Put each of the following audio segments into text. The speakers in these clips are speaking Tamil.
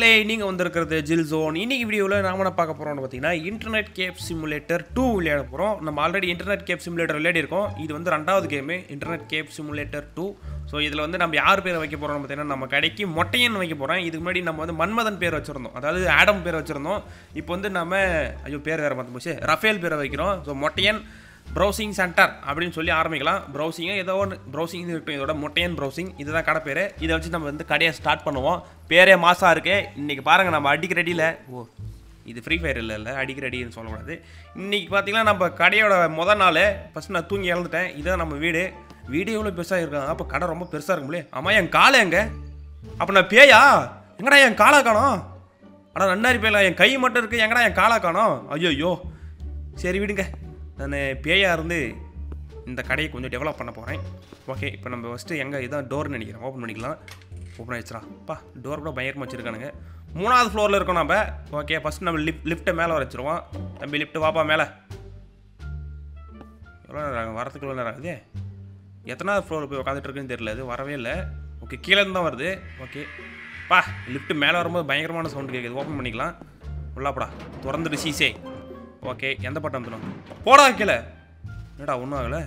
மக்களே நீங்கள் வந்திருக்கிறது ஜில் ஜோன் இன்னைக்கு வீடியோவில் நாம என்ன பார்க்க போகிறோம்னு பார்த்தீங்கன்னா இன்டர்நெட் கேப் சிமுலேட்டர் டூ விளையாட போகிறோம் நம்ம ஆல்ரெடி இன்டர்நெட் கேப் சிமுலேட்டர் விளையாடி இருக்கோம் இது வந்து ரெண்டாவது game internet cafe simulator two so இதில் வந்து நம்ம யார் பேரை வைக்க போகிறோம்னு பார்த்தீங்கன்னா நம்ம கடைக்கு மொட்டையன் வைக்க போகிறோம் இதுக்கு முன்னாடி நம்ம வந்து மன்மதன் பேர் வச்சுருந்தோம் அதாவது ஆடம் பேர் வச்சுருந்தோம் இப்போ வந்து நம்ம ஐயோ பேர் வேறு மறந்து போச்சு ரஃபேல் பேரை வைக்கிறோம் ஸோ மொட்டையன் ப்ரௌசிங் சென்டர் அப்படின்னு சொல்லி ஆரம்பிக்கலாம் ப்ரௌசிங்கை ஏதோ ஒன்று ப்ரௌசிங் இருக்கட்டும் இதோட மொட்டையன் ப்ரௌசிங் இதுதான் கடை பேர் இதை வச்சு நம்ம வந்து கடையை ஸ்டார்ட் பண்ணுவோம் பேரே மாசா இருக்கு இன்னைக்கு பாருங்கள் நம்ம அடிக்கிற அடியில் ஓ இது ஃப்ரீ ஃபயர் இல்லை இல்லை அடிக்கிற அடின்னு சொல்லக்கூடாது இன்னைக்கு பார்த்தீங்கன்னா நம்ம கடையோட முத நாள் ஃபஸ்ட் நான் தூங்கி இழந்துட்டேன் இதுதான் நம்ம வீடு வீடு எவ்வளோ பெருசாக இருக்காங்க அப்போ கடை ரொம்ப பெருசாக இருக்கும்லே ஆமா என் காலை எங்க அப்போ நான் பேயா எங்கடா என் காலை காணோம் ஆனால் நன்னாரி பேல என் கை மட்டும் இருக்கு எங்கடா என் காலை காணோம் ஐயோ சரி விடுங்க நான் பேயா இருந்து இந்த கடையை கொஞ்சம் டெவலப் பண்ண போகிறேன் ஓகே இப்போ நம்ம ஃபஸ்ட்டு எங்கே இதான் டோர்னு நினைக்கிறேன் ஓப்பன் பண்ணிக்கலாம் ஓப்பன் ஆயிடுச்சுரா அப்பா டோர் கூட பயங்கரமாக வச்சுருக்கானுங்க மூணாவது ஃப்ளோரில் இருக்கோம் நம்ம ஓகே ஃபஸ்ட் நம்ம லிஃப்ட் லிஃப்ட்டை மேலே வச்சுருவோம் தம்பி லிஃப்ட்டு வாப்பா மேலே எவ்வளோ நேரம் ஆகும் வரத்துக்கு எவ்வளோ நேரம் ஆகுது எத்தனாவது ஃப்ளோரில் போய் உட்காந்துட்டு இருக்குன்னு தெரியல இது வரவே இல்லை ஓகே கீழே இருந்து தான் வருது ஓகே பா லிஃப்ட் மேலே வரும்போது பயங்கரமான சவுண்டு கேட்குது ஓப்பன் பண்ணிக்கலாம் உள்ளாப்படா திறந்துட்டு சீசே ஓகே எந்த பட்டம் அமுத்தணும் போடா கீழே என்னடா ஒன்றும் ஆகலை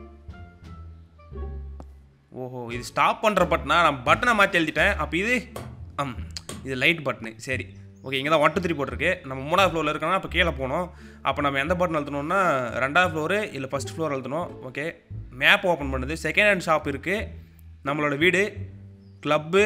ஓஹோ இது ஸ்டாப் பண்ணுற பட்டனா நான் பட்டனை மாற்றி எழுதிட்டேன் அப்போ இது அம் இது லைட் பட்டனு சரி ஓகே இங்கே தான் ஒன் டூ த்ரீ போட்டிருக்கு நம்ம மூணாவது ஃப்ளோரில் இருக்கோம்னா அப்போ கீழே போகணும் அப்போ நம்ம எந்த பட்டன் அழுத்தணும்னா ரெண்டாவது ஃப்ளோரு இல்லை ஃபஸ்ட் ஃப்ளோர் அழுத்தணும் ஓகே மேப் ஓப்பன் பண்ணுது செகண்ட் ஹேண்ட் ஷாப் இருக்குது நம்மளோட வீடு கிளப்பு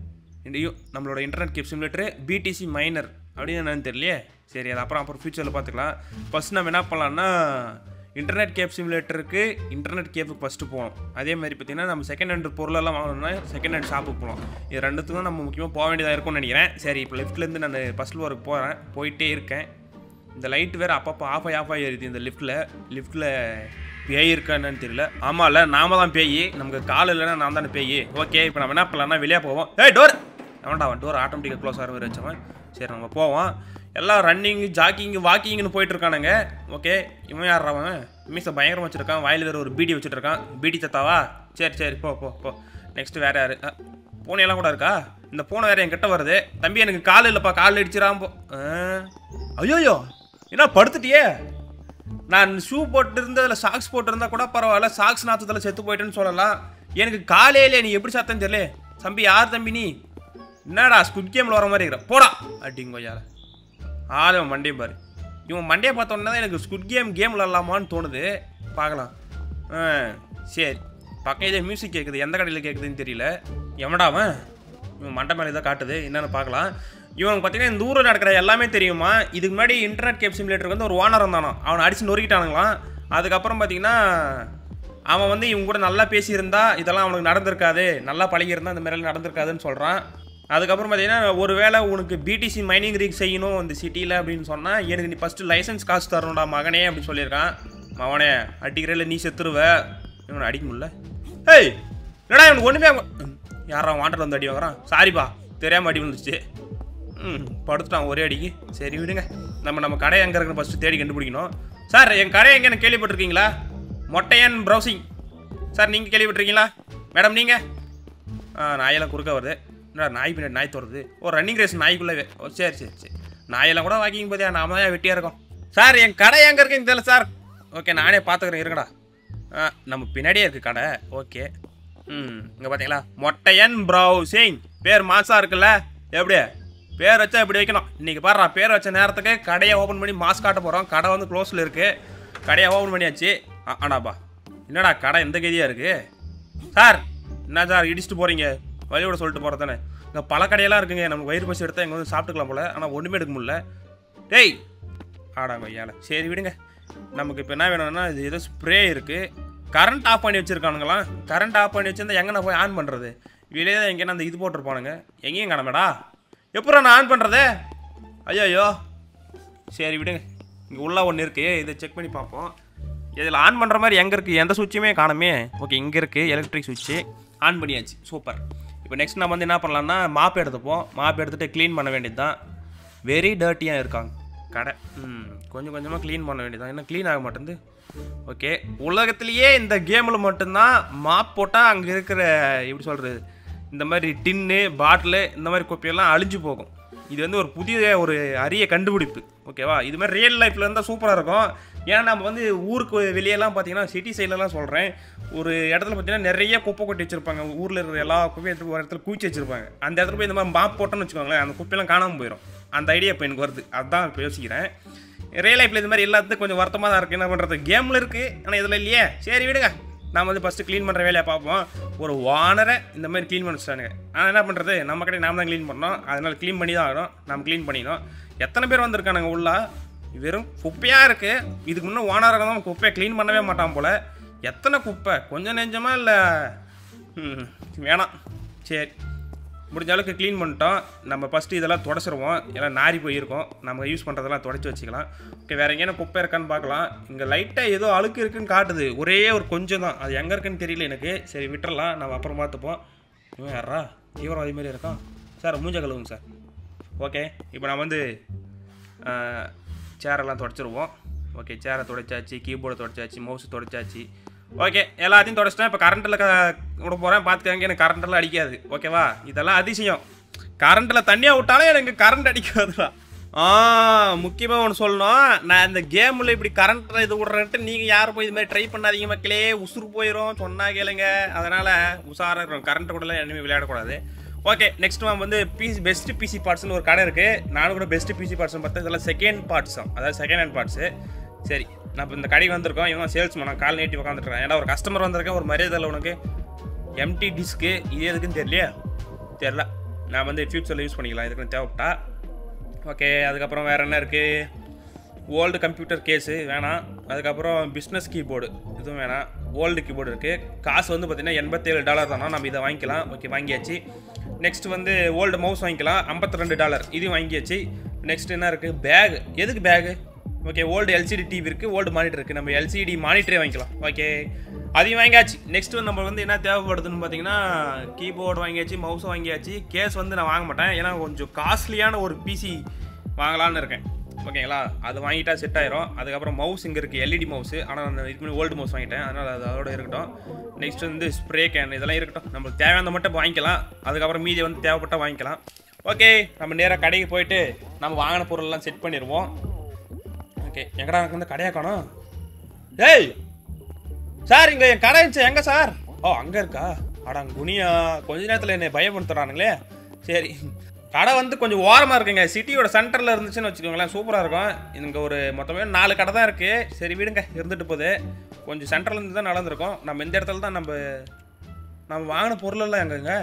நம்மளோட internet cafe simulator BTC miner அப்படின்னு என்னன்னு தெரியலையே சரி அது அப்புறம் அப்புறம் ஃபியூச்சரில் பார்த்துக்கலாம் ஃபஸ்ட் நம்ம என்ன பண்ணலாம்னா இன்டர்நெட் கேப் சிமுலேட்டருக்கு இன்டர்நெட் கேப்புக்கு ஃபஸ்ட்டு போகணும் அதே மாதிரி பார்த்தீங்கன்னா நம்ம செகண்ட் ஹேண்ட் பொருளெல்லாம் வாங்கணும்னா செகண்ட் ஹேண்ட் ஷாப்புக்கு போகணும் இது ரெண்டுத்துக்கும் நம்ம முக்கியமாக போக வேண்டியதாக இருக்கும்னு நினைக்கிறேன் சரி இப்போ லெஃப்ட்லேருந்து நான் ஃபஸ்ட் ஃப்ளோருக்கு போகிறேன் போயிட்டே இருக்கேன் இந்த லைட் வேறு அப்பப்போ ஆஃப் ஆகி ஆஃப் ஆகி எரியுது இந்த லிஃப்ட்டில் லிஃப்ட்டில் பேய் இருக்கா என்னன்னு தெரியல ஆமாம் இல்லை நாம தான் பேய் நமக்கு கால் இல்லைன்னா நான் தானே பேய் ஓகே இப்போ நம்ம என்ன பண்ணலாம்னா வெளியே போவோம் ஏய் டோர் அவன்டா அவன் டோர் ஆட்டோமேட்டிக்காக க்ளோஸ் ஆகிற மாதிரி வச்சவன் சரி நம்ம போவோம் எல்லாம் ரன்னிங் ஜாக்கிங் வாக்கிங்னு போயிட்டு இருக்கானுங்க ஓகே இவன் யார் அவன் மீசை பயங்கரம் வச்சிருக்கான் வாயில் வேறு ஒரு பீடி வச்சுட்டு இருக்கான் பீடி சத்தாவா சரி சரி போ போ போ நெக்ஸ்ட் வேற யாரு அ, பூனையெல்லாம் கூட இருக்கா இந்த பூனை வேற என்கிட்ட வருது தம்பி எனக்கு கால் இல்லைப்பா கால் அடிச்சிடாம போ ஐயோயோ என்ன படுத்துட்டியே நான் ஷூ போட்டிருந்ததில் சாக்ஸ் போட்டிருந்தா கூட பரவாயில்ல சாக்ஸ் நாத்தத்தில் செத்து போயிட்டேன்னு சொல்லலாம் எனக்கு காலையிலே நீ எப்படி சத்தம் தெரியல தம்பி யார் தம்பி நீ என்னடா ஸ்குட் கேமில் வர மாதிரி இருக்கிற போடா அப்படிங்கோயால ஆள் இவன் மண்டையை பாரு இவன் மண்டையை பார்த்தோன்னே தான் எனக்கு ஸ்குட் கேம் கேம் விளாட்லாமான்னு தோணுது பார்க்கலாம் ஆ சரி பக்கம் இதே மியூசிக் கேட்குது எந்த கடையில் கேட்குதுன்னு தெரியல எவன்டா அவன் இவன் மண்டை மேலே இதை காட்டுது என்னென்னு பார்க்கலாம் இவன் பார்த்தீங்கன்னா இந்த ஊரில் நடக்கிற எல்லாமே தெரியுமா இதுக்கு முன்னாடி இன்டர்நெட் கேப் சிமுலேட்டருக்கு வந்து ஒரு ஓனர் இருந்தானோ அவனை அடித்து நொறுக்கிட்டானுங்களாம் அதுக்கப்புறம் பார்த்தீங்கன்னா அவன் வந்து இவங்க கூட நல்லா பேசியிருந்தா இதெல்லாம் அவனுக்கு நடந்திருக்காது நல்லா பழகியிருந்தா இந்த மாதிரிலாம் நடந்திருக்காதுன்னு சொல்கிறான் அதுக்கப்புறம் பார்த்தீங்கன்னா ஒருவேளை உனக்கு பிடிசி மைனிங் ரீக் செய்யணும் இந்த சிட்டியில் அப்படின்னு சொன்னால் எனக்கு நீ ஃபஸ்ட்டு லைசன்ஸ் காசு தரணும்டா மகனே அப்படின்னு சொல்லியிருக்கான் மவனே அடிக்கிறதில்ல நீ செத்துருவ இவனை அடிக்க முடியல ஏய் என்னடா இவனுக்கு ஒன்றுமே யாரா வாண்டர் வந்து அடி வாங்குறான் சாரிப்பா தெரியாமல் அடி வந்துச்சு ம் படுத்துட்டான் ஒரே அடிக்கு சரி விடுங்க நம்ம நம்ம கடை எங்கே இருக்குன்னு ஃபஸ்ட்டு தேடி கண்டுபிடிக்கணும் சார் என் கடை எங்கேன்னு கேள்விப்பட்டிருக்கீங்களா மொட்டையன் ப்ரௌசிங் சார் நீங்கள் கேள்விப்பட்டிருக்கீங்களா மேடம் நீங்கள் ஆ நாயெல்லாம் குறுக்க வருது என்னடா நாய் பின்னாடி நாய் தோறுது ஓ ரன்னிங் ரேஸ் நாய்க்குள்ளே ஓ சரி சரி சரி நாயெல்லாம் கூட வாக்கிங் போதியா நாம தான் வெட்டியாக இருக்கோம் சார் என் கடை எங்கே இருக்குன்னு தெரியல சார் ஓகே நானே பார்த்துக்கிறேன் இருக்கடா ஆ நம்ம பின்னாடியே இருக்குது கடை ஓகே ம் இங்கே பார்த்தீங்களா மொட்டையன் ப்ரௌசிங் பேர் மாசா இருக்குல்ல எப்படி பேர் வச்சா இப்படி வைக்கணும் இன்றைக்கி பாருடா பேர் வச்ச நேரத்துக்கு கடையை ஓப்பன் பண்ணி மாஸ் காட்ட போகிறோம் கடை வந்து க்ளோஸில் இருக்குது கடையை ஓப்பன் பண்ணியாச்சு ஆ ஆடாப்பா என்னடா கடை எந்த கதியாக இருக்குது சார் என்ன சார் இடிச்சிட்டு போகிறீங்க வழியோட சொல்லிட்டு போகிறது தானே இங்கே பல கடையெல்லாம் இருக்குங்க நமக்கு வயிறு பசி எடுத்தால் எங்கே வந்து சாப்பிட்டுக்கலாம் போல ஆனால் ஒன்றுமே எடுக்க முடியல டேய் ஆடாங்க ஐயால சரி விடுங்க நமக்கு இப்போ என்ன வேணும்னா இது ஏதோ ஸ்ப்ரே இருக்குது கரண்ட் ஆஃப் பண்ணி வச்சுருக்கானுங்களாம் கரண்ட் ஆஃப் பண்ணி வச்சிருந்தா எங்கே நான் போய் ஆன் பண்ணுறது வெளியே தான் எங்கேனா அந்த இது போட்டிருப்பானுங்க எங்கேயும் காணமேடா எப்போ நான் ஆன் பண்ணுறது ஐயோ சரி விடுங்க இங்கே உள்ள ஒன்று இருக்குது இதை செக் பண்ணி பார்ப்போம் இதில் ஆன் பண்ணுற மாதிரி எங்கே இருக்குது எந்த சுவிட்சுமே காணுமே ஓகே இங்கே இருக்குது எலக்ட்ரிக் சுவிட்சு ஆன் பண்ணியாச்சு சூப்பர் இப்போ நெக்ஸ்ட் நம்ம வந்து என்ன பண்ணலாம்னா மாப் எடுத்துப்போம் மாப் எடுத்துகிட்டு க்ளீன் பண்ண வேண்டியது தான் வெரி டர்ட்டியாக இருக்காங்க கடை ம் கொஞ்சம் கொஞ்சமாக க்ளீன் பண்ண வேண்டியது தான் என்ன க்ளீன் ஆக மாட்டேங்குது ஓகே உலகத்திலேயே இந்த கேமில் மட்டும்தான் மாப் போட்டால் அங்கே இருக்கிற எப்படி சொல்கிறது இந்த மாதிரி டின்னு பாட்டிலு இந்த மாதிரி குப்பையெல்லாம் அழிஞ்சு போகும் இது வந்து ஒரு புதிய ஒரு அரிய கண்டுபிடிப்பு ஓகேவா இது மாதிரி ரியல் லைஃப்பில் இருந்தால் சூப்பராக இருக்கும் ஏன்னா நம்ம வந்து ஊருக்கு வெளியெல்லாம் பார்த்தீங்கன்னா சிட்டி சைட்லலாம் சொல்கிறேன் ஒரு இடத்துல பார்த்தீங்கன்னா நிறைய குப்பை கொட்டி வச்சிருப்பாங்க ஊரில் இருக்கிற எல்லா குப்பையும் எடுத்து ஒரு இடத்துல குவிச்சு வச்சிருப்பாங்க அந்த இடத்துல போய் இந்த மாதிரி மாப் போட்டோன்னு வச்சுக்கோங்களேன் அந்த குப்பையெல்லாம் காணாமல் போயிடும் அந்த ஐடியா இப்போ எனக்கு வருது அதுதான் இப்போ யோசிக்கிறேன் ரியல் லைஃப்பில் இது மாதிரி எல்லாத்துக்கும் கொஞ்சம் வருத்தமாக தான் இருக்குது என்ன பண்ணுறது கேமில் இருக்குது ஆனால் இதில் இல்லையே சரி விடுங்க நான் வந்து ஃபஸ்ட்டு க்ளீன் பண்ணுற வேலையை பார்ப்போம் ஒரு வானரை இந்த மாதிரி க்ளீன் பண்ண வச்சுட்டானுங்க ஆனால் என்ன பண்ணுறது நம்ம கடை நாம தான் க்ளீன் பண்ணோம் அதனால் க்ளீன் பண்ணி தான் ஆகணும் நம்ம க்ளீன் பண்ணிடணும் எத்தனை பேர் வந்திருக்கானுங்க உள்ள வெறும் குப்பையாக இருக்குது இதுக்கு முன்னே ஓனராக தான் குப்பையை க்ளீன் பண்ணவே மாட்டான் போல் எத்தனை குப்பை கொஞ்சம் நெஞ்சமா இல்லை வேணாம் சரி முடிஞ்ச அளவுக்கு க்ளீன் பண்ணிட்டோம் நம்ம ஃபஸ்ட்டு இதெல்லாம் தொடச்சிருவோம் எல்லாம் நாரி போயிருக்கோம் நம்ம யூஸ் பண்ணுறதெல்லாம் தொடச்சி வச்சுக்கலாம் ஓகே வேறு எங்கேயான குப்பை இருக்கான்னு பார்க்கலாம் இங்கே லைட்டாக ஏதோ அழுக்கு இருக்குன்னு காட்டுது ஒரே ஒரு கொஞ்சம் தான் அது எங்கே இருக்குன்னு தெரியல எனக்கு சரி விட்டுறலாம் நம்ம அப்புறம் பார்த்துப்போம் இவன் யாரா தீவிரவாதி மாதிரி இருக்கான் சார் மூஞ்ச கழுவுங்க சார் ஓகே இப்போ நான் வந்து சேரெல்லாம் தொடச்சிருவோம் ஓகே சேரை துடைச்சாச்சு கீபோர்டை துடைச்சாச்சு மவுஸ் துடைச்சாச்சு ஓகே எல்லாத்தையும் தொடச்சிட்டேன் இப்போ கரண்ட்டில் க விட போகிறேன் பார்த்துக்கங்க எனக்கு கரண்ட்டெல்லாம் அடிக்காது ஓகேவா இதெல்லாம் அதிசயம் கரண்ட்டில் தண்ணியாக விட்டாலும் எனக்கு கரண்ட் அடிக்காதுடா ஆ முக்கியமாக ஒன்று சொல்லணும் நான் இந்த கேமில் இப்படி கரண்ட் இது விட்றேன்ட்டு நீங்கள் யாரும் போய் இது மாதிரி ட்ரை பண்ணாதீங்க மக்களே உசுறு போயிடும் சொன்னா கேளுங்க அதனால் உஷாராக இருக்கணும் கரண்ட் கூடலாம் இனிமேல் விளையாடக்கூடாது ஓகே நெக்ஸ்ட் நம்ம வந்து பிசி பெஸ்ட் பிசி பார்ட்ஸ்னு ஒரு கடை இருக்குது நானும் கூட பெஸ்ட் பிசி பார்ட்ஸ்னு பார்த்தா இதெல்லாம் செகண்ட் பார்ட்ஸ் தான் அதாவது செகண்ட் ஹேண்ட் பார்ட்ஸு சரி நான் இப்போ இந்த கடைக்கு வந்திருக்கோம் இவன் சேல்ஸ் நான் கால் நீட்டி உட்காந்துருக்கேன் ஏன்னா ஒரு கஸ்டமர் வந்திருக்கேன் ஒரு மரியாதை இல்லை உனக்கு எம்டி டிஸ்க்கு இது எதுக்குன்னு தெரியலையா தெரில நான் வந்து ஃபியூச்சரில் யூஸ் பண்ணிக்கலாம் இதுக்குன்னு தேவைப்பட்டா ஓகே அதுக்கப்புறம் வேறு என்ன இருக்குது ஓல்டு கம்ப்யூட்டர் கேஸு வேணாம் அதுக்கப்புறம் பிஸ்னஸ் கீபோர்டு இதுவும் வேணாம் ஓல்டு கீபோர்டு இருக்குது காசு வந்து பார்த்திங்கன்னா எண்பத்தேழு டாலர் தானோ நம்ம இதை வாங்கிக்கலாம் ஓகே வாங்கியாச்சு நெக்ஸ்ட் வந்து ஓல்டு மவுஸ் வாங்கிக்கலாம் 52 ரெண்டு டாலர் இதையும் வாங்கியாச்சு நெக்ஸ்ட் என்ன இருக்குது பேக் எதுக்கு bag okay old LCD TV இருக்குது ஓல்டு மானிட்டர் இருக்குது நம்ம எல்சிடி மானிட்டரே வாங்கிக்கலாம் ஓகே அதையும் வாங்கியாச்சு நெக்ஸ்ட் நம்ம வந்து என்ன தேவைப்படுதுன்னு பார்த்தீங்கன்னா கீபோர்டு வாங்கியாச்சு மவுஸும் வாங்கியாச்சு கேஸ் வந்து நான் வாங்க மாட்டேன் ஏன்னா கொஞ்சம் காஸ்ட்லியான ஒரு பிசி வாங்கலான்னு இருக்கேன் ஓகேங்களா அது வாங்கிட்டா செட் ஆயிரும் அதுக்கப்புறம் மவுஸ் இங்கே இருக்குது எல்இடி மவுஸ் ஆனால் நான் இதுக்கு முன்னாடி ஓல்டு மவுஸ் வாங்கிட்டேன் அதனால் அது அதோட இருக்கட்டும் நெக்ஸ்ட் வந்து ஸ்ப்ரே கேன் இதெல்லாம் இருக்கட்டும் நம்மளுக்கு தேவையானதை மட்டும் வாங்கிக்கலாம் அதுக்கப்புறம் மீதி வந்து தேவைப்பட்டால் வாங்கிக்கலாம் ஓகே நம்ம நேராக கடைக்கு போயிட்டு நம்ம வாங்கின பொருள்லாம் செட் பண்ணிடுவோம் ஓகே எங்கடா எனக்கு வந்து கடையா காணோம் ஏய் சார் இங்கே என் கடை இருந்துச்சு எங்கே சார் ஓ அங்கே இருக்கா அடா குனியா கொஞ்ச நேரத்தில் என்னை பயப்படுத்துறானுங்களே சரி கடை வந்து கொஞ்சம் ஓரமாக இருக்குங்க சிட்டியோட சென்டரில் இருந்துச்சுன்னு வச்சுக்கோங்களேன் சூப்பராக இருக்கும் இங்கே ஒரு மொத்தமே நாலு கடை தான் இருக்குது சரி விடுங்க இருந்துட்டு போகுது கொஞ்சம் சென்டரில் இருந்து தான் நடந்திருக்கும் நம்ம இந்த இடத்துல தான் நம்ம நம்ம வாங்கின பொருளெல்லாம் எங்கங்க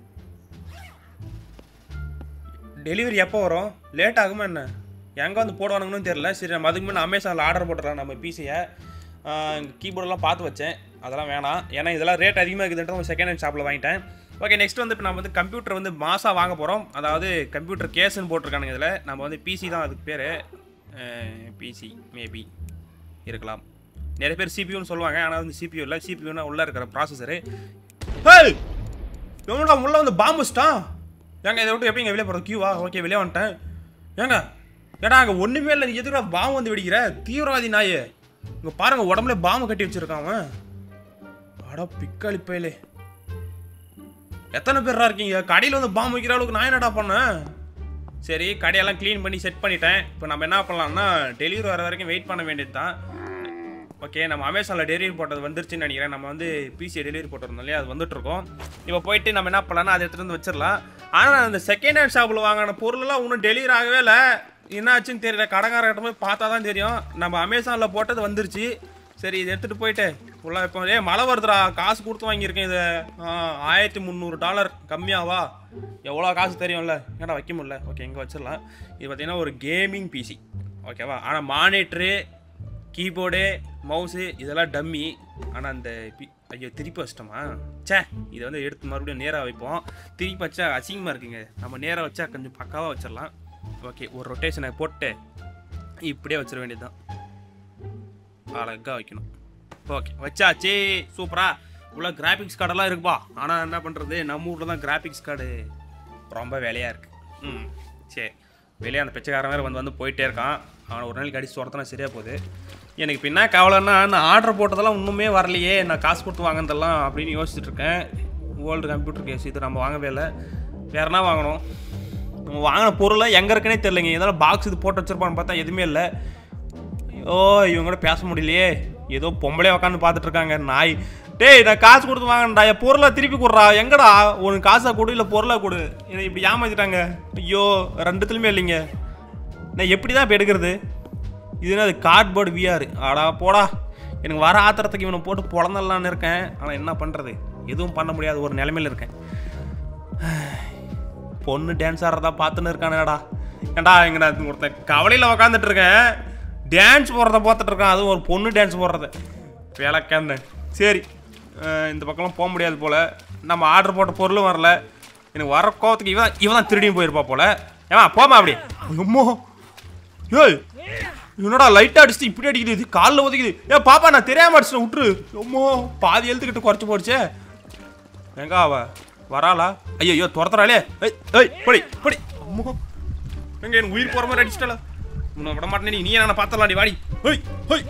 டெலிவரி எப்போ வரும் லேட் ஆகுமா என்ன எங்கே வந்து போடுவானுங்கன்னு தெரியல சரி நம்ம அதுக்கு முன்னே அமேசானில் ஆர்டர் போட்டுறலாம் நம்ம பிசியை கீபோர்டெல்லாம் பார்த்து வச்சேன் அதெல்லாம் வேணாம் ஏன்னா இதெல்லாம் ரேட் அதிகமாக இருக்குதுன்ட்டு செகண்ட் ஹேண்ட் ஷாப்பில் வாங்கிட்டேன் ஓகே நெக்ஸ்ட் வந்து இப்போ நம்ம வந்து கம்ப்யூட்டர் வந்து மாசாக வாங்க போகிறோம் அதாவது கம்ப்யூட்டர் கேஸ்ன்னு போட்டிருக்கானுங்க இதில் நம்ம வந்து பிசி தான் அதுக்கு பேர் பிசி மேபி இருக்கலாம் நிறைய பேர் சிபியூன்னு சொல்லுவாங்க ஆனால் வந்து சிபியூ இல்லை சிபியூனா உள்ளே இருக்கிற ப்ராசஸரு ஹேய் இவனடா உள்ள வந்து பாம்பு வச்சிட்டான் ஏங்க இதை விட்டு எப்படிங்க வெளியே போகிறது கியூவா ஓகே வெளியே வந்துட்டேன் ஏங்க ஏடா அங்கே ஒன்றுமே இல்லை நீ எதுக்குடா பாம்பு வந்து வெடிக்கிற தீவிரவாதி நாயே இங்கே பாருங்க உடம்புல பாம்பு கட்டி வச்சிருக்கான் அவன் அட பிக்காளி பயலே எத்தனை பேரா இருக்கீங்க கடையில் வந்து பாம்பு வைக்கிற அளவுக்கு நான் என்னடா பண்ணேன் சரி கடையெல்லாம் க்ளீன் பண்ணி செட் பண்ணிட்டேன் இப்போ நம்ம என்ன பண்ணலாம்னா டெலிவரி வர வரைக்கும் வெயிட் பண்ண வேண்டியது தான் ஓகே நம்ம அமேசானில் டெலிவரி போட்டது வந்துருச்சுன்னு நினைக்கிறேன் நம்ம வந்து பிசி டெலிவரி போட்டிருந்தோம் இல்லையா அது வந்துட்டுருக்கோம் இப்போ போயிட்டு நம்ம என்ன பண்ணலாம்னா அதை எடுத்துகிட்டு வந்து வச்சிடலாம் ஆனால் அந்த செகண்ட் ஹேண்ட் ஷாப்பில் வாங்கின பொருளெல்லாம் இன்னும் டெலிவரி ஆகவே இல்லை என்னாச்சுன்னு தெரியல கடைக்காரர்கிட்ட போய் பார்த்தா தான் தெரியும் நம்ம அமேசானில் போட்டது வந்துருச்சு சரி இதை எடுத்துகிட்டு போயிட்டு உள்ள இப்போ ஏ மழை வருதுடா காசு கொடுத்து வாங்கியிருக்கேன் இது ஆயிரத்தி முந்நூறு டாலர் கம்மியாவா எவ்வளோ காசு தெரியும்ல ஏன்டா வைக்க முடியல ஓகே இங்கே வச்சிடலாம் இது பார்த்தீங்கன்னா ஒரு கேமிங் பிசி ஓகேவா ஆனால் மானிட்ரு கீபோர்டு மவுஸு இதெல்லாம் டம்மி ஆனால் அந்த பி ஐயோ திருப்பி வச்சிட்டோமா ச்சே இதை வந்து எடுத்து மறுபடியும் நேராக வைப்போம் திருப்பி வச்சா அசிங்கமாக இருக்குங்க நம்ம நேராக வச்சா கொஞ்சம் பக்காவாக வச்சிடலாம் ஓகே ஒரு ரொட்டேஷனை போட்டு இப்படியே வச்சிட வேண்டியதுதான் அழகாக வைக்கணும் ஓகே வச்சாச்சு சூப்பரா உள்ள கிராஃபிக்ஸ் கார்டெல்லாம் இருக்குப்பா ஆனால் என்ன பண்ணுறது நம்ம ஊரில் தான் கிராஃபிக்ஸ் கார்டு ரொம்ப விலையாக இருக்குது ம் சரி வெளியே அந்த பிச்சைக்காரன் வேறு வந்து வந்து போயிட்டே இருக்கான் அவனை ஒரு நாளைக்கு அடிச்சு துரத்தினா சரியாக போகுது எனக்கு இப்போ என்ன கவலைன்னா நான் ஆர்டர் போட்டதெல்லாம் இன்னுமே வரலையே நான் காசு கொடுத்து வாங்கினதெல்லாம் அப்படின்னு யோசிச்சுட்டு இருக்கேன் ஓல்டு கம்ப்யூட்டர் கேஸ் இது நம்ம வாங்கவே இல்லை வேற என்ன வாங்கணும் நம்ம வாங்கின பொருளாக எங்கே இருக்குன்னே தெரிலங்க இதெல்லாம் பாக்ஸ் இது போட்டு வச்சிருப்பான்னு பார்த்தா எதுவுமே இல்லை ஓ இவங்க கூட பேச முடியலையே ஏதோ பொம்பளை உக்காந்து பார்த்துட்டு இருக்காங்க நாய் டேய் நான் காசு கொடுத்து வாங்கண்டா என் பொருளை திருப்பி கொடுறா எங்கடா உனக்கு காசை கொடு இல்லை பொருளை கொடு என்னை இப்படி ஏமாத்திட்டாங்க ஐயோ ரெண்டுத்துலையுமே இல்லைங்க நான் எப்படி தான் இப்போ எடுக்கிறது இதுனா அது கார்ட்போர்டு விஆர் ஆடா போடா எனக்கு வர ஆத்திரத்துக்கு இவனை போட்டு பொழந்தலான்னு இருக்கேன் ஆனால் என்ன பண்ணுறது எதுவும் பண்ண முடியாத ஒரு நிலைமையில் இருக்கேன் பொண்ணு டான்ஸ் ஆடுறதா பார்த்துன்னு இருக்கானேடா ஏண்டா இங்கே நான் ஒருத்தன் கவலையில் உக்காந்துட்டு இருக்கேன் டான்ஸ் போடுறத பார்த்துட்டு இருக்கேன் அதுவும் ஒரு பொண்ணு டான்ஸ் போடுறது விளக்கன்னு சரி அஹ் இந்த பக்கம்லாம் போக முடியாது போல் நம்ம ஆர்டர் போட்ட பொருளும் வரல எனக்கு வர கோவத்துக்கு இவன் இவன் தான் திருடியும் போயிருப்பா போல ஏமா போமா அப்படி அம்மோ ஏய் என்னடா லைட்டாக அடிச்சுட்டு இப்படி அடிக்குது இது காலில் ஒதுக்குது ஏ பாப்பா நான் தெரியாம அடிச்சிட்டேன் விட்டுரு அம்மோ பாதி எழுத்துக்கிட்டு குறைச்சி போடுச்சே எங்க அவ வராளா ஐயோ ஐயோ துரத்துறாளே ஏய் ஏய் படி படி அம்மோ எங்க எனக்கு உயிர் போற மாதிரி அடிச்சிட்டாளா உன்னை விட மாட்டேன் நீ நீ நான் பார்த்தலாடி வாடி ஹோய் ஹோய்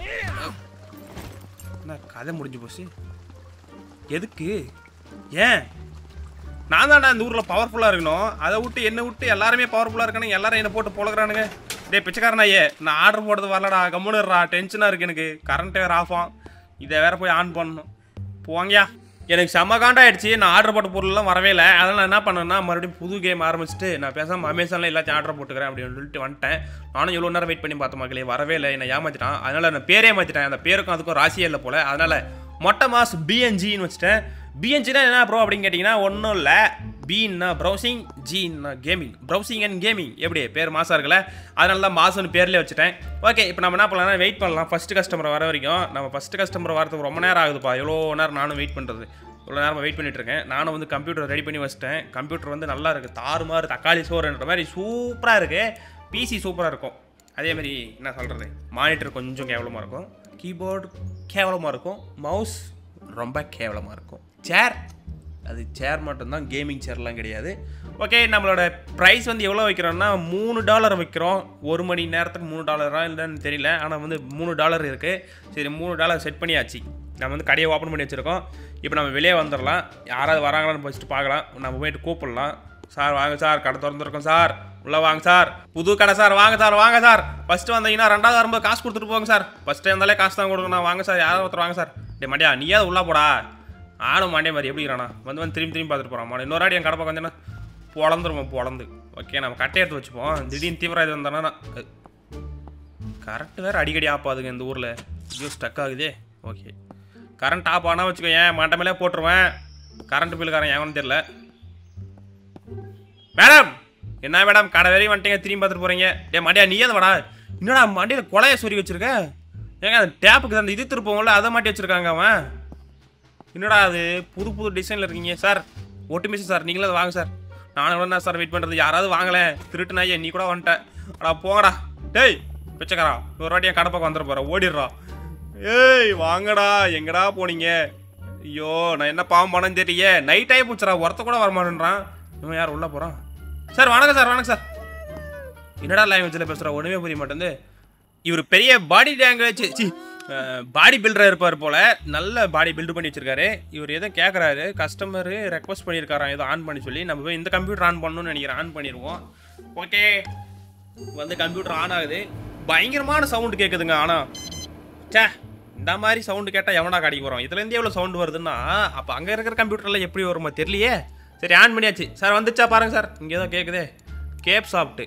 என்ன கதை முடிஞ்சு போச்சு எதுக்கு ஏன் நான் தான்டா இந்த ஊரில் பவர்ஃபுல்லாக இருக்கணும் அதை விட்டு என்னை விட்டு எல்லாருமே பவர்ஃபுல்லாக இருக்கானுங்க எல்லாரும் என்னை போட்டு பொழக்கிறானுங்க டேய் பிச்சைக்காரனாயே நான் ஆர்டர் போடுறது வரலடா கம்முனுறா டென்ஷனாக இருக்கு எனக்கு கரண்ட் வேறு ஆஃப் ஆகும் இதை வேற போய் ஆன் பண்ணணும் போங்கயா எனக்கு செம்ம காண்டாயிடுச்சு நான் ஆர்டர் போட்ட பொருள்லாம் வரவே இல்லை அதனால் நான் என்ன பண்ணேன்னா மறுபடியும் புது கேம் ஆரம்பிச்சுட்டு நான் பேசாமல் அமேசானில் எல்லாத்தையும் ஆர்டர் போட்டுக்கிறேன் அப்படின்னு சொல்லிட்டு வந்துட்டேன் நானும் எவ்வளோ நேரம் வெயிட் பண்ணி பார்த்த மக்களே வரவே இல்லை என்னை ஏமாத்திட்டான் அதனால் நான் பேரே மாற்றிட்டேன் அந்த பேருக்கும் அதுக்கும் ராசியே இல்லை போல் அதனால் மொட்டை மாஸ் பிஎன்ஜின்னு வச்சுட்டேன் பிஎன்ஜினா என்ன ப்ரோ அப்படின்னு கேட்டிங்கன்னா ஒன்றும் இல்லை பீன்னா ப்ரௌசிங் ஜீன்னா கேமிங் ப்ரௌசிங் அண்ட் கேமிங் எப்படி பேர் மாசா இருக்குல்ல அதனால தான் மாசம்னு பேர்லேயே வச்சுட்டேன் ஓகே இப்போ நம்ம என்ன பண்ணலாம் வெயிட் பண்ணலாம் ஃபஸ்ட்டு கஸ்டமர் வர வரைக்கும் நம்ம ஃபஸ்ட்டு கஸ்டமர் வரதுக்கு ரொம்ப நேரம் ஆகுதுப்பா எவ்வளோ நேரம் நானும் வெயிட் பண்ணுறது இவ்வளோ நேரம் வெயிட் பண்ணிட்டு இருக்கேன் நானும் வந்து கம்ப்யூட்டர் ரெடி பண்ணி வச்சிட்டேன் கம்ப்யூட்டர் வந்து நல்லா இருக்குது தாறுமாறு தக்காளி சோறுன்ற மாதிரி சூப்பராக இருக்குது பிசி சூப்பராக இருக்கும் அதே மாதிரி என்ன சொல்கிறது மானிட்டர் கொஞ்சம் கேவலமாக இருக்கும் கீபோர்டு கேவலமாக இருக்கும் மவுஸ் ரொம்ப கேவலமாக இருக்கும் சேர் அது சேர் மட்டும்தான் கேமிங் சேர்லாம் கிடையாது ஓகே நம்மளோட ப்ரைஸ் வந்து எவ்வளோ வைக்கிறோம்னா மூணு டாலர் வைக்கிறோம் ஒரு மணி நேரத்துக்கு மூணு டாலரா இல்லைன்னு தெரியல ஆனால் வந்து மூணு டாலர் இருக்குது சரி மூணு டாலர் செட் பண்ணியாச்சு நம்ம வந்து கடையை ஓப்பன் பண்ணி வச்சுருக்கோம் இப்போ நம்ம வெளியே வந்துடலாம் யாராவது வராங்களான்னு ஃபஸ்ட்டு பார்க்கலாம் நம்ம போயிட்டு கூப்பிடலாம் சார் வாங்க சார் கடை திறந்துருக்கோம் சார் உள்ளே வாங்க சார் புது கடை சார் வாங்க சார் வாங்க சார் ஃபஸ்ட்டு வந்தீங்கன்னா ரெண்டாவது வரும்போது காசு கொடுத்துட்டு போங்க சார் ஃபஸ்ட்டு இருந்தாலே காசு தான் கொடுக்கணும் வாங்க சார் யாராவது ஒருத்தர் வாங்க சார் டே மண்டியா நீயாவது உள்ளே போடா ஆனும் மாண்டே மாதிரி எப்படி இருக்கிறானா வந்து வந்து திரும்பி திரும்பி பார்த்துட்டு போகிறான் மாடு இன்னொரு ஆடி என் கடை பக்கம் வந்தேன்னா பொழந்துருவோம் பொழந்து ஓகே நம்ம கட்டை எடுத்து வச்சுப்போம் திடீர்னு தீவிரம் இது வந்தானா கரண்ட் வேறு அடிக்கடி ஆஃப் ஆகுதுங்க இந்த ஊரில் ஐயோ ஸ்டக் ஆகுதே ஓகே கரண்ட் ஆஃப் ஆனால் வச்சுக்கோ ஏன் மண்டை மேலே போட்டுருவேன் கரண்ட் பில்லுக்காரன் ஏன்னு தெரியல மேடம் என்ன மேடம் கடை வரையும் வந்துட்டீங்க திரும்பி பார்த்துட்டு போகிறீங்க டே மண்டியா நீ ஏன் வாடா என்னடா மண்டியில் கொலையை சொருகி வச்சிருக்க ஏங்க அந்த டேப்புக்கு அந்த இது திருப்போம்ல அதை மாட்டி வச்சிருக்காங்க அவன் என்னடா அது புது புது டிசைனில் இருக்கீங்க சார் ஒட்டுமிச்சு சார் நீங்களே அதை வாங்க சார் நானும் எவ்வளோ சார் வெயிட் பண்ணுறது யாராவது வாங்கலை திருட்டு நாயே நீ கூட வந்துட்ட அடா போங்கடா டேய் பிச்சைக்காரா ஒரு வாட்டி என் கடை பக்கம் வந்துட போகிறேன் ஓடிடுறா ஏய் வாங்கடா எங்கடா போனீங்க ஐயோ நான் என்ன பாவம் பண்ணேன்னு தெரியலையே நைட் ஆகி போச்சுடா ஒருத்த கூட வரமாட்டேன்றான் இவன் யார் உள்ளே போகிறான் சார் வணக்கம் சார் வணக்கம் சார் என்னடா லாங்குவேஜில் பேசுகிறா ஒன்றுமே புரிய மாட்டேங்குது இவர் பெரிய பாடி லாங்குவேஜ் சி பாடி பில்டராக இருப்பார் போல் நல்ல பாடி பில்டு பண்ணி வச்சிருக்காரு இவர் எதோ கேட்குறாரு கஸ்டமரு ரெக்வஸ்ட் பண்ணியிருக்காராம் ஏதோ ஆன் பண்ணி சொல்லி நம்ம போய் இந்த கம்ப்யூட்டர் ஆன் பண்ணணும்னு நினைக்கிறேன் ஆன் பண்ணிடுவோம் ஓகே வந்து கம்ப்யூட்டர் ஆன் ஆகுது பயங்கரமான சவுண்டு கேட்குதுங்க ஆனால் சே இந்த மாதிரி சவுண்டு கேட்டால் எவனா கடைக்கு வரும் இதுலேருந்து எவ்வளோ சவுண்டு வருதுன்னா அப்போ அங்கே இருக்கிற கம்ப்யூட்டரில் எப்படி வருமோ தெரியலையே சரி ஆன் பண்ணியாச்சு சார் வந்துச்சா பாருங்க சார் இங்கே ஏதோ கேட்குதே கேப் சாப்பிட்டு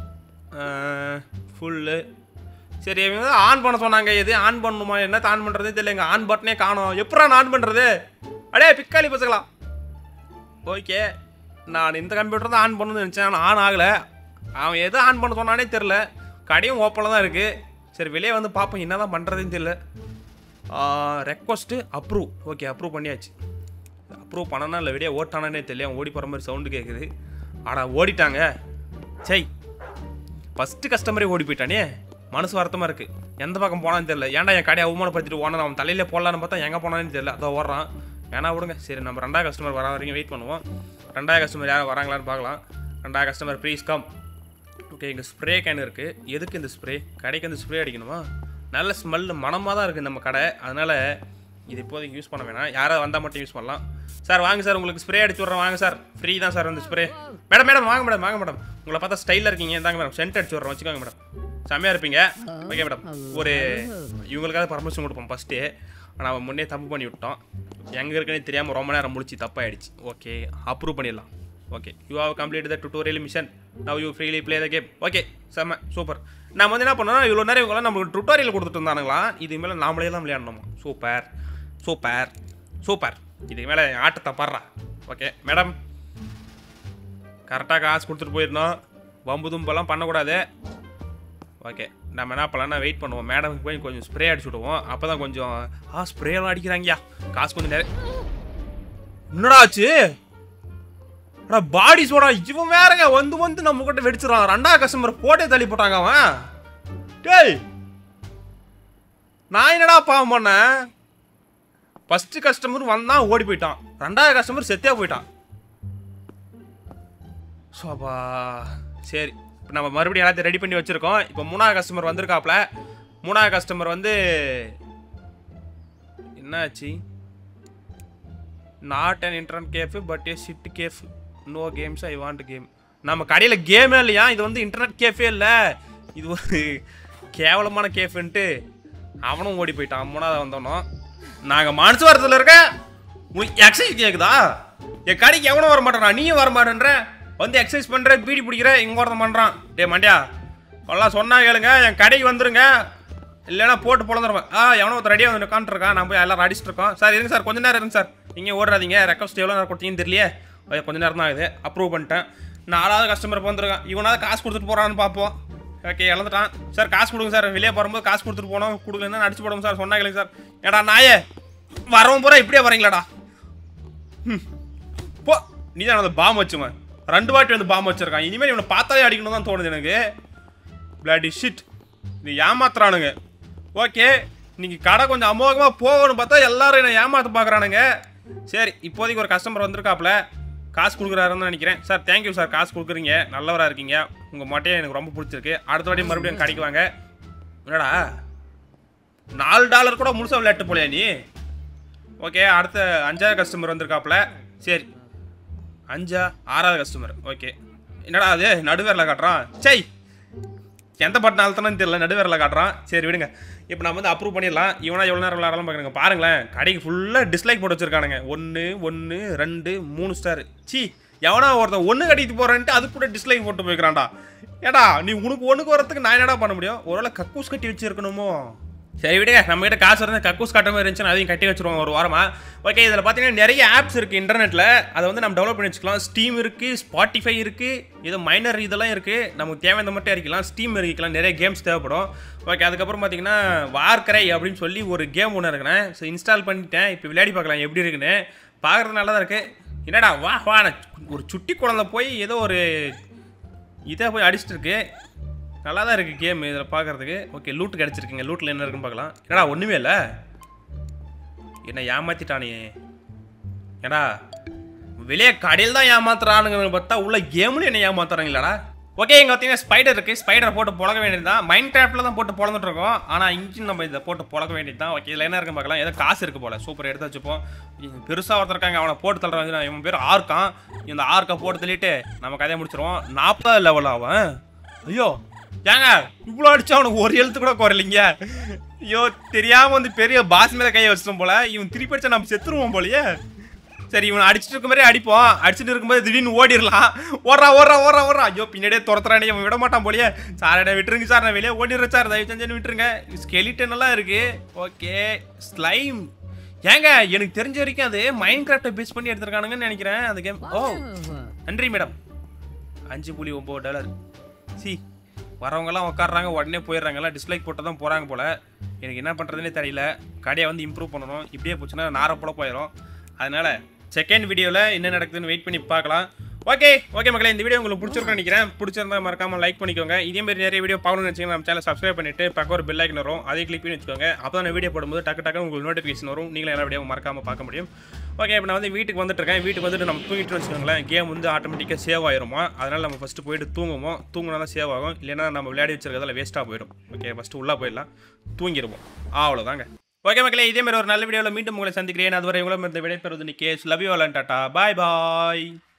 ஃபுல்லு சரி இவங்க ஆன் பண்ண சொன்னாங்க எது ஆன் பண்ணணுமா என்ன ஆன் பண்ணுறதே தெரியல ஆன் பட்டனே காணோம் எப்படா நான் ஆன் பண்ணுறது அடே பிக்காளி பசங்களா ஓகே நான் இந்த கம்ப்யூட்டர் தான் ஆன் பண்ணணும்னு நினச்சேன் ஆனால் ஆன் ஆகலை அவன் எது ஆன் பண்ண சொன்னானே தெரில கடையும் ஓப்பனில் தான் இருக்குது சரி வெளியே வந்து பார்ப்போம் என்ன தான் பண்ணுறதுன்னு தெரியல ரெக்வஸ்ட்டு அப்ரூவ் ஓகே அப்ரூவ் பண்ணியாச்சு அப்ரூவ் பண்ணனா இல்லை வெளியே ஓட்டானே தெரியல அவன் ஓடி போகிற மாதிரி சவுண்டு கேட்குது ஆடா ஓடிட்டாங்க சை ஃபஸ்ட்டு கஸ்டமரே ஓடி போயிட்டானே மனசு வருத்தமாக இருக்குது எந்த பக்கம் போனான்னு தெரியல ஏன்டா என் கடையை அவமானப்படுத்திட்டு ஓனர் அவன் தலையிலே போடலான்னு பார்த்தா எங்கே போனான்னு தெரியல அதோ ஓடுறான் வேணா விடுங்க சரி நம்ம ரெண்டாவது கஸ்டமர் வர வரைக்கும் வெயிட் பண்ணுவோம் ரெண்டாவது கஸ்டமர் யாரும் வராங்களான்னு பார்க்கலாம் ரெண்டாவது கஸ்டமர் ப்ளீஸ் கம் ஓகே இங்கே ஸ்ப்ரே கேன் இருக்குது எதுக்கு இந்த ஸ்ப்ரே கடைக்கு இந்த ஸ்ப்ரே அடிக்கணுமா நல்ல ஸ்மெல்லு மனமாக தான் இருக்குது நம்ம கடை அதனால் இது இப்போதைக்கு யூஸ் பண்ண வேணாம் யாராவது வந்தால் மட்டும் யூஸ் பண்ணலாம் சார் வாங்க சார் உங்களுக்கு ஸ்ப்ரே அடிச்சு விட்றேன் வாங்க சார் ஃப்ரீ தான் சார் வந்து ஸ்ப்ரே மேடம் மேடம் வாங்க மேடம் வாங்க மேடம் உங்களை பார்த்தா ஸ்டைலில் இருக்கீங்க இந்தாங்க மேடம் சென்ட் அடிச்சு விட்றேன் வச்சுக்கோங்க மேடம் செம்மையாக இருப்பீங்க ஓகே மேடம் ஒரு இவங்களுக்காக பர்மிஷன் கொடுப்போம் ஃபஸ்ட்டு ஆனால் அவன் முன்னே தப்பு பண்ணி விட்டோம் எங்கே இருக்குன்னு தெரியாமல் ரொம்ப நேரம் முடிச்சு தப்பாயிடுச்சு ஓகே அப்ரூவ் பண்ணிடலாம் okay you have complete the tutorial mission now you freely play the game okay செம்ம சூப்பர் நம்ம வந்து என்ன பண்ணோம் இவ்வளோ நேரம் இவங்களாம் நம்மளுக்கு டுட்டோரியல் கொடுத்துட்டு இருந்தானுங்களா இது மேலே நாமளே தான் விளையாடணுமா சூப்பர் சூப்பர் சூப்பர் இதுக்கு மேலே ஆட்டத்தை படுறா ஓகே மேடம் கரெக்டாக காசு கொடுத்துட்டு போயிருந்தோம் வம்பு தும்பெல்லாம் பண்ணக்கூடாது ஓகே நம்ம என்ன பண்ணலாம்னா வெயிட் பண்ணுவோம் மேடமுக்கு போய் கொஞ்சம் ஸ்ப்ரே அடிச்சு விடுவோம் அப்போ தான் கொஞ்சம் ஆ ஸ்ப்ரேலாம் அடிக்கிறாங்கயா காசு கொஞ்சம் நிறைய என்னடா ஆச்சு அடா பாடி சோடா இவன் வேறங்க வந்து வந்து நம்ம கிட்ட வெடிச்சிடறான் ரெண்டாவது கஸ்டமர் போட்டே தள்ளி போட்டாங்க அவன் டேய் நான் என்னடா பாவம் பண்ணேன் ஃபர்ஸ்ட் கஸ்டமர் வந்தான் ஓடி போயிட்டான் ரெண்டாவது கஸ்டமர் செத்தே போயிட்டான் சோபா சரி இப்போ நம்ம மறுபடியும் எல்லாத்தையும் ரெடி பண்ணி வச்சுருக்கோம் இப்போ மூணாவது கஸ்டமர் வந்திருக்காப்ல மூணாவது கஸ்டமர் வந்து என்னாச்சு not an internet cafe but a shit cafe no games I want game நம்ம கடையில் கேமே இல்லையா இது வந்து இன்டர்நெட் கேஃபே இல்லை இது ஒரு கேவலமான கேஃபுன்ட்டு அவனும் ஓடி போயிட்டான் மூணாவது வந்தோனோ நாங்கள் மனசு வரத்தில் இருக்க உனக்கு எக்ஸசைஸ் கேட்குதா என் கடைக்கு எவனும் வர மாட்டேறான் நீயும் வர மாட்டேன்ற வந்து எக்ஸசைஸ் பண்ணுற பீடி பிடிக்கிற இங்கே ஒருத்தன் பண்ணுறான் டே மண்டியா எல்லாம் சொன்னா கேளுங்க என் கடைக்கு வந்துருங்க இல்லைன்னா போட்டு பொழந்துருவேன் ஆ எவனோ ஒருத்தர் ரெடியாக வந்து உட்காந்துருக்கான் நான் போய் எல்லாரும் அடிச்சிட்டு இருக்கோம் சார் இருங்க சார் கொஞ்ச நேரம் இருங்க சார் நீங்கள் ஓடுறாதீங்க ரெக்வஸ்ட் எவ்வளோ நேரம் கொடுத்தீங்கன்னு தெரியலையே ஓகே, கொஞ்ச நேரம் தான் ஆகுது அப்ரூவ் பண்ணிட்டேன் நாலாவது கஸ்டமர் வந்துருக்கான் இவனாவது காசு கொடுத்துட்டு போகிறான்னு பார்ப்போம் ஓகே இழந்துட்டான் சார் காசு கொடுங்க சார் வெளியே போகும்போது காசு கொடுத்துட்டு போனோம் கொடுக்கலன்னா அடிச்சு போடுவோம் சார் சொன்னா கேளுங்க சார் ஏடா நாயே வரவும் பூரா இப்படியே வரீங்களாடா ம். போ நீ தான் அந்த பாம் வச்சுவன் ரெண்டு வாட்டி வந்து பாம் வச்சிருக்கான் இனிமேல் இவனை பார்த்தாலே அடிக்கணும் தான் தோணுது எனக்கு பிளாடி ஷிட் இது ஏமாத்துறானுங்க ஓகே இன்னைக்கு கடை கொஞ்சம் அமோகமாக போகணும்னு பார்த்தா எல்லாரும் என்னை ஏமாத்த பார்க்குறானுங்க சரி இப்போதைக்கு ஒரு கஸ்டமர் வந்திருக்காப்புல காசு கொடுக்குறாருன்னு நினைக்கிறேன் சார் தேங்க்யூ சார் காசு கொடுக்குறீங்க நல்லவராக இருக்கீங்க உங்கள் மட்டையை எனக்கு ரொம்ப பிடிச்சிருக்கு அடுத்த வாட்டி மறுபடியும் கடைக்கு வாங்க என்னடா நாலு டாலர் கூட முழுசாக விளையாட்டு போலையா நீ ஓகே அடுத்த அஞ்சாவது கஸ்டமர் வந்திருக்காப்புல சரி அஞ்சா ஆறாவது கஸ்டமர் ஓகே என்னடா அது நடுவேரில் காட்டுறான் சை எந்த பட்டன் அழுத்தணும்னு தெரியல நடுவேரில் காட்டுறான் சரி விடுங்க இப்போ நம்ம வந்து அப்ரூவ் பண்ணிடலாம் இவனா எவ்வளோ நேரம் விளாடலாம் பார்க்குறேங்க பாருங்களேன் கடைக்கு ஃபுல்லாக டிஸ்லைக் போட்டு வச்சிருக்கானுங்க ஒன்று ஒன்று ரெண்டு மூணு ஸ்டார் சி எவனா ஒருத்தன் ஒன்று கட்டிட்டு போகிறேன்ட்டு அது கூட டிஸ்லைக் போட்டு போய்க்கிறான்டா ஏடா நீ உனக்கு ஒன்றுக்கு வரத்துக்கு நான் என்னடா பண்ண முடியும் ஒருவேளை கக்கூஸ் கட்டி வச்சிருக்கணுமோ சரி விடுங்க நம்ம கிட்ட காசு இருந்தால் கக்கூஸ் கட்ட மாதிரி இருந்துச்சுன்னா அதையும் கட்டி வச்சிருவோம் ஒரு வாரமா ஓகே இதில் பார்த்தீங்கன்னா நிறைய ஆப்ஸ் இருக்குது இன்டர்நெட்டில் அதை வந்து நம்ம டெவலப் பண்ணி வச்சுக்கலாம் ஸ்டீம் இருக்குது ஸ்பாட்டிஃபை இருக்குது இது மைனர் இதெல்லாம் இருக்குது நமக்கு தேவையான மட்டும் இறக்கலாம் ஸ்டீம் இறக்கிக்கலாம் நிறைய கேம்ஸ் தேவைப்படும் ஓகே அதுக்கப்புறம் பார்த்தீங்கன்னா வார்க்கரை அப்படின்னு சொல்லி ஒரு கேம் ஒன்று இருக்கிறேன் ஸோ இன்ஸ்டால் பண்ணிட்டேன் இப்போ விளையாடி பார்க்கலாம் எப்படி இருக்குன்னு பார்க்குறது நல்லா தான் இருக்குது என்னடா வா வா நான் ஒரு சுட்டி குழந்தை போய் ஏதோ ஒரு இதை போய் அடிச்சிட்டு இருக்கு நல்லா தான் இருக்குது கேம் இதில் பார்க்குறதுக்கு ஓகே லூட் கிடச்சிருக்குங்க லூட்டில் என்ன இருக்குன்னு பார்க்கலாம் என்னடா ஒன்றுமே இல்லை என்ன ஏமாத்திட்டானே ஏடா வெளியே கடையில் தான் ஏமாத்துறானுங்கன்னு பார்த்தா உள்ள கேம்ல என்ன ஏமாத்துறாங்களாடா ஓகே இங்கே பார்த்தீங்கன்னா ஸ்பைடர் இருக்குது ஸ்பைடரை போட்டு புழக வேண்டியது தான் மைண்ட் கிராஃப்டில் தான் போட்டு பொழந்துட்டு இருக்கோம் ஆனால் இன்ஜின் நம்ம இதை போட்டு புழக வேண்டியது தான் ஓகே இதில் என்ன இருக்குன்னு பார்க்கலாம் ஏதோ காசு இருக்குது போல சூப்பர் எடுத்து வச்சுப்போம் பெருசாக ஒருத்தர் இருக்காங்க அவனை போட்டு தள்ளுறாங்க இவன் பேர் ஆர்க்கான் இந்த ஆர்க்கை போட்டு தள்ளிட்டு நம்ம கதையை முடிச்சிருவோம் நாற்பதாவது லெவல் அவன் ஐயோ ஏங்க இவ்வளோ அடிச்சா அவனுக்கு ஒரு எழுத்து கூட குறையிலைங்க ஐயோ தெரியாமல் வந்து பெரிய பாஸ் மேலே கையை வச்சிட்டோம் போல இவன் திருப்பி அடிச்சா நம்ம செத்துருவோம் போலயே சரி இவன் அடிச்சிட்டு இருக்கும் மாதிரி அடிப்போம் அடிச்சிட்டு இருக்கும்போது திடீர்னு ஓடிடலாம் ஓடுறா ஓடுறா ஓடுறா ஓடுறா ஐயோ பின்னாடியே துரத்துறானே இவன் விட மாட்டான் போலயே சார் என்ன விட்டுருங்க சார் நான் வெளியே ஓடிடுறேன் சார் தயவு செஞ்சு விட்டுருங்க ஸ்கெலிட்டன் எல்லாம் இருக்கு ஓகே ஸ்லைம் ஏங்க எனக்கு தெரிஞ்ச வரைக்கும் அது மைண்ட் கிராஃப்டை பேஸ் பண்ணி எடுத்திருக்கானுங்கன்னு நினைக்கிறேன் அந்த கேம் ஓ நன்றி மேடம் அஞ்சு புள்ளி ஒம்பது டாலர் சி வரவங்கெல்லாம் உட்காடுறாங்க உடனே போயிடுறாங்க எல்லாம் டிஸ்லைக் போட்டு தான் போகிறாங்க போல் எனக்கு என்ன பண்ணுறதுனே தெரியல கடையை வந்து இம்ப்ரூவ் பண்ணணும் இப்படியே போச்சுன்னா நாரை போல போயிடும் அதனால் செகண்ட் வீடியோவில் என்ன நடக்குதுன்னு வெயிட் பண்ணி பார்க்கலாம் ஓகே ஓகே மக்களே இந்த வீடியோ உங்களுக்கு பிடிச்சிருக்குன்னு நினைக்கிறேன் பிடிச்சிருந்தா மறக்காம லைக் பண்ணிக்கோங்க இதே மாதிரி நிறைய வீடியோ பார்க்கணும்னு வச்சுக்கோங்க நம்ம சேனல் சப்ஸ்கிரைப் பண்ணிட்டு பக்கம் ஒரு பெல் ஐக்கன் வரும் அதை கிளிக் பண்ணி வச்சுக்கோங்க அப்போ தான் வீடியோ போடும்போது டக்கு டக்கு உங்களுக்கு நோட்டிஃபிகேஷன் வரும் நீங்களும் எல்லா வீடியோ மறக்காம பார்க்க முடியும் ஓகே இப்போ நான் வந்து வீட்டுக்கு வந்துட்டு இருக்கேன் வீட்டுக்கு வந்துட்டு நம்ம தூங்கிட்டு வச்சுக்கோங்களேன் கேம் வந்து ஆட்டோமேட்டிக்காக சேவ் ஆயிருமா அதனால் நம்ம ஃபஸ்ட்டு போயிட்டு தூங்குவோம் தூங்கினா தான் சேவ் ஆகும் இல்லைன்னா நம்ம விளையாடி வச்சிருக்கிறதால வேஸ்ட்டாக போயிடும் ஓகே ஃபஸ்ட்டு உள்ளே போயிடலாம் தூங்கிடுவோம் அவ்வளோதாங்க ஓகே மக்களே இதே மாதிரி ஒரு நல்ல வீடியோவில் மீண்டும் உங்களை சந்திக்கிறேன் அதுவரை உங்களும் இந்த விடைபெறுவது Nikesh love you all tata bye bye